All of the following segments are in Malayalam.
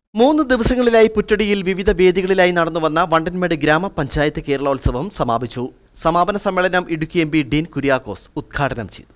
മൂന്ന് ദിവസങ്ങളിലായി പുറ്റടിയിൽ വിവിധ വേദികളിലായി നടന്നുവന്ന വണ്ടൻമേട് ഗ്രാമപഞ്ചായത്ത് കേരളോത്സവം സമാപിച്ചു സമാപന സമ്മേളനം ഇടുക്കി എം പി ഡീൻ കുര്യാക്കോസ് ഉദ്ഘാടനം ചെയ്തു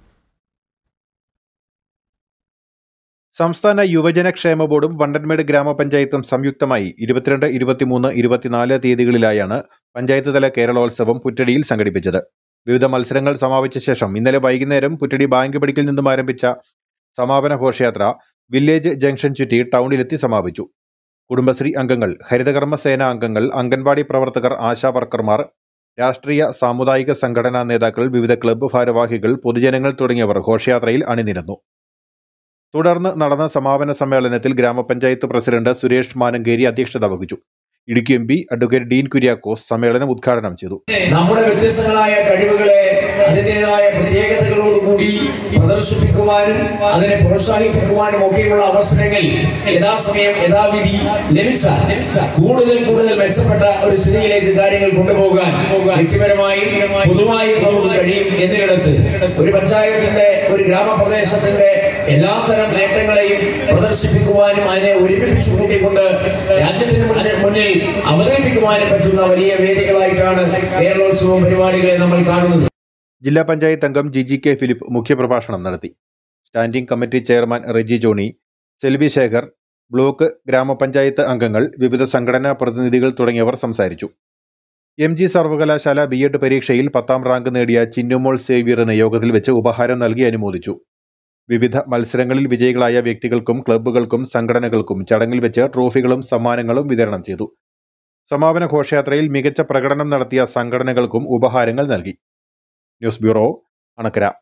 സംസ്ഥാന യുവജനക്ഷേമ ബോർഡും വണ്ടൻമേട് ഗ്രാമപഞ്ചായത്തും സംയുക്തമായി ഇരുപത്തിരണ്ട് ഇരുപത്തിമൂന്ന് ഇരുപത്തിനാല് തീയതികളിലായാണ് പഞ്ചായത്ത് തല കേരളോത്സവം പുറ്റടിയിൽ സംഘടിപ്പിച്ചത് വിവിധ മത്സരങ്ങൾ സമാപിച്ച ശേഷം ഇന്നലെ വൈകുന്നേരം പുറ്റടി ബാങ്ക് പടിക്കൽ നിന്നും ആരംഭിച്ച സമാപന ഘോഷയാത്ര വില്ലേജ് ജംഗ്ഷൻ ചുറ്റി ടൗണിലെത്തി സമാപിച്ചു കുടുംബശ്രീ അംഗങ്ങൾ ഹരിതകർമ്മ സേന അംഗങ്ങൾ അംഗൻവാടി പ്രവർത്തകർ ആശാ വർക്കർമാർ രാഷ്ട്രീയ സാമുദായിക സംഘടനാ നേതാക്കൾ വിവിധ ക്ലബ്ബ് ഭാരവാഹികൾ പൊതുജനങ്ങൾ തുടങ്ങിയവർ ഘോഷയാത്രയിൽ അണിനിരന്നു തുടർന്ന് നടന്ന സമാപന സമ്മേളനത്തിൽ ഗ്രാമപഞ്ചായത്ത് പ്രസിഡന്റ് സുരേഷ് മാനങ്കേരി അധ്യക്ഷത വഹിച്ചു Idukki M P advocate Dean Kuriakose സമ്മേളനം ഉദ്ഘാടനം ചെയ്തു നമ്മുടെ വ്യത്യസ്തങ്ങളായ കഴിവുകളെ അതിൻ്റെതായ പ്രത്യേകതകളോടുകൂടി പ്രദർശിപ്പിക്കുവാനും അതിനെ പ്രോത്സാഹിപ്പിക്കുവാനും ഒക്കെയുള്ള അവസരങ്ങൾ യഥാസമയം യഥാവിധി ലഭിച്ചാൽ കൂടുതൽ കൂടുതൽ മെച്ചപ്പെട്ട ഒരു സ്ഥിതിയിലേക്ക് കാര്യങ്ങൾ കൊണ്ടുപോകാൻ വ്യക്തിപരമായും പൊതുവായും നമുക്ക് കഴിയും എന്നിടത്ത് ഒരു പഞ്ചായത്തിന്റെ ഒരു ഗ്രാമപ്രദേശത്തിന്റെ എല്ലാത്തരം നേട്ടങ്ങളെയും പ്രദർശിപ്പിക്കുവാനും അതിനെ ഒരുമിപ്പിച്ചു കൂട്ടിക്കൊണ്ട് രാജ്യത്തിന് മുന്നിൽ മുന്നിൽ അവതരിപ്പിക്കുവാനും പറ്റുന്ന വലിയ വേദികളായിട്ടാണ് കേരളോത്സവം പരിപാടികളെ നമ്മൾ കാണുന്നത് ജില്ലാ പഞ്ചായത്ത് അംഗം ജി ജി കെ ഫിലിപ്പ് മുഖ്യപ്രഭാഷണം നടത്തി standing committee chairman Reji Johny Selvi Sekhar block ഗ്രാമപഞ്ചായത്ത് അംഗങ്ങൾ വിവിധ സംഘടനാ പ്രതിനിധികൾ തുടങ്ങിയവർ സംസാരിച്ചു എം ജി സർവകലാശാല ബി എഡ് പരീക്ഷയിൽ പത്താം റാങ്ക് നേടിയ ചിന്നുമോൾ സേവ്യറിന് യോഗത്തിൽ വെച്ച് ഉപഹാരം നൽകി അനുമോദിച്ചു വിവിധ മത്സരങ്ങളിൽ വിജയികളായ വ്യക്തികൾക്കും ക്ലബ്ബുകൾക്കും സംഘടനകൾക്കും ചടങ്ങിൽ വെച്ച് ട്രോഫികളും സമ്മാനങ്ങളും വിതരണം ചെയ്തു സമാപന ഘോഷയാത്രയിൽ മികച്ച പ്രകടനം നടത്തിയ സംഘടനകൾക്കും ഉപഹാരങ്ങൾ നൽകി ന്യൂസ് ബ്യൂറോ അണക്കര